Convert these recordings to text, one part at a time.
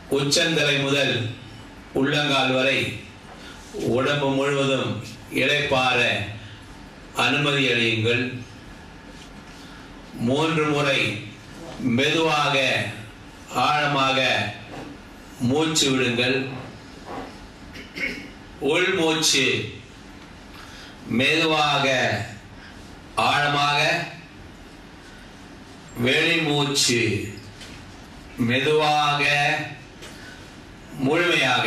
உச்சந்தலை முதல் உள்ளங்கால் வரை உடம்பு முழுவதும் இளைப்பாற அனுமதி அளியுங்கள் மூன்று முறை மெதுவாக ஆழமாக மூச்சு விடுங்கள் உள் மூச்சு மெதுவாக ஆழமாக வெளி மூச்சு மெதுவாக முழுமையாக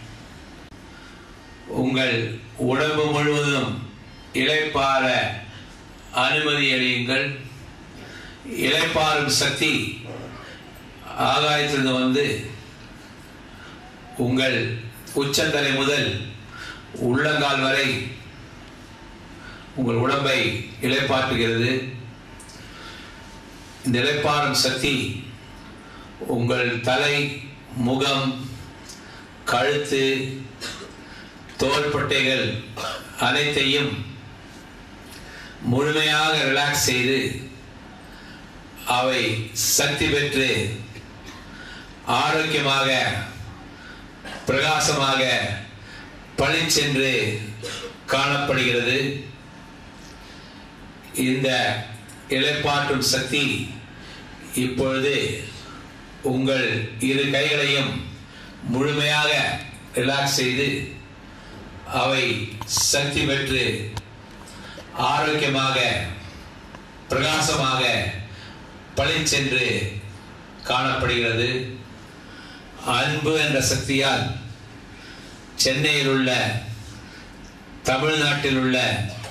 உங்கள் உடம்பு முழுவதும் இளைப்பாற அனுமதி அளியுங்கள் இளைப்பாறும் சக்தி ஆகாயத்திலிருந்து வந்து உங்கள் உச்சந்தலை முதல் உள்ளங்கால் வரை உங்கள் உடம்பை இளைப்பாற்றுகிறது இந்த இளைப்பாறும் சக்தி உங்கள் தலை முகம் கழுத்து தோள்பட்டைகள் அனைத்தையும் முழுமையாக ரிலாக்ஸ் செய்து அவை சக்தி பெற்று ஆரோக்கியமாக பிரகாசமாக பளிச்சென்று காணப்படுகிறது இந்த இளைப்பாற்றும் சக்தி இப்பொழுது உங்கள் இரு கைகளையும் முழுமையாக ரிலாக்ஸ் செய்து அவை சக்தி பெற்று ஆரோக்கியமாக பிரகாசமாக பளிச்சென்று காணப்படுகிறது அன்பு என்ற சக்தியால் சென்னையில் உள்ள தமிழ்நாட்டில் உள்ள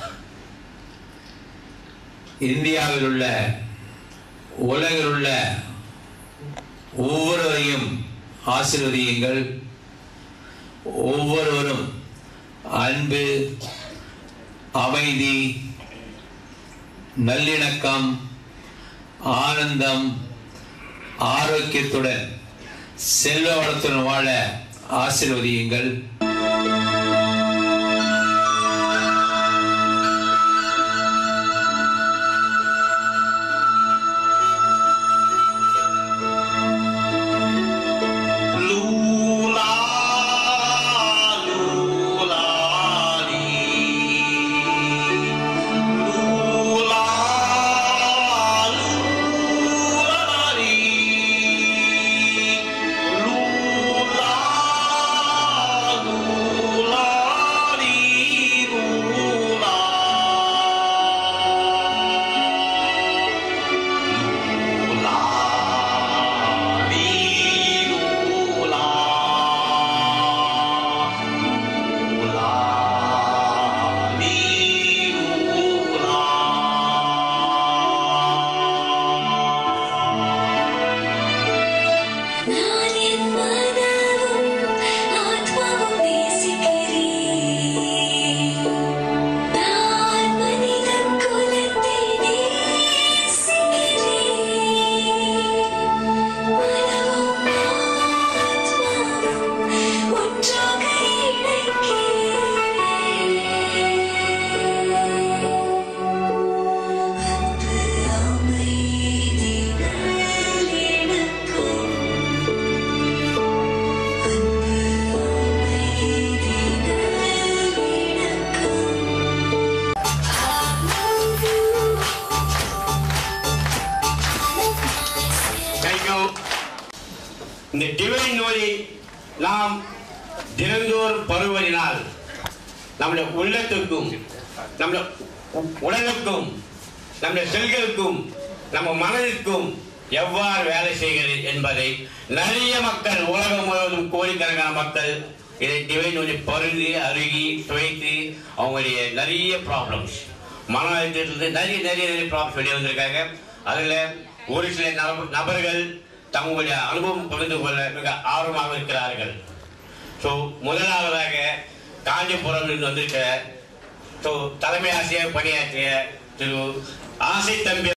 இந்தியாவில் உள்ள உலகில் உள்ள ஒவ்வொருவரையும் ஆசீர்வதியுங்கள் ஒவ்வொருவரும் அன்பு அமைதி நல்லிணக்கம் ஆனந்தம் ஆரோக்கியத்துடன் செல்வ வளத்துடன் வாழ ஆசீர்வதியுங்கள் லூலா லூலாலி லூலா லூலாலி லூலா லூலாலி லூலா நான் என் மனமும் ஆத்மாவும் நேசிக்கிறேன் நான் மனித குலத்தை நேசிக்கிறேன் மனமும் ஆத்மாவும் ஒன்றாக இணைக்கிறேன் அன்பு அமைதி நல்லிணக்கம் அன்பு அமைதி நல்லிணக்கம் தேங்க்யூ இந்த டிவைன் நோயை நாம் தினந்தோறும் பருவதினால் நம்முடைய உள்ளத்துக்கும் நம்முடைய உ- உடலுக்கும் நம்முடைய செல்களுக்கும் நம்ம மனதிற்கும் எவ்வாறு வேலை செய்கிறது என்பதை நிறைய மக்கள் உலகம் முழுவதும் கோடிக்கணக்கான மக்கள் இதை டிவைன் நோயை பருகி அருகி துவைத்து அவங்களுடைய நிறைய ப்ராப்ளம்ஸ் மன அழுத்தத்திலிருந்து நிறைய நிறைய நிறைய ப்ராப்ளம்ஸ் வெளியே வந்திருக்காங்க அதில் ஒரு சில நப- நபர்கள் தங்களுடைய அனுபவம் பகிர்ந்து கொள்ள மிக ஆர்வமாக இருக்கிறார்கள் ஸோ முதலாவதாக காஞ்சிபுரம் இருந்து வந்திருக்கிற ஸோ தலைமை ஆசிரியர் பணியாற்றிய திரு ஆசை தம்பி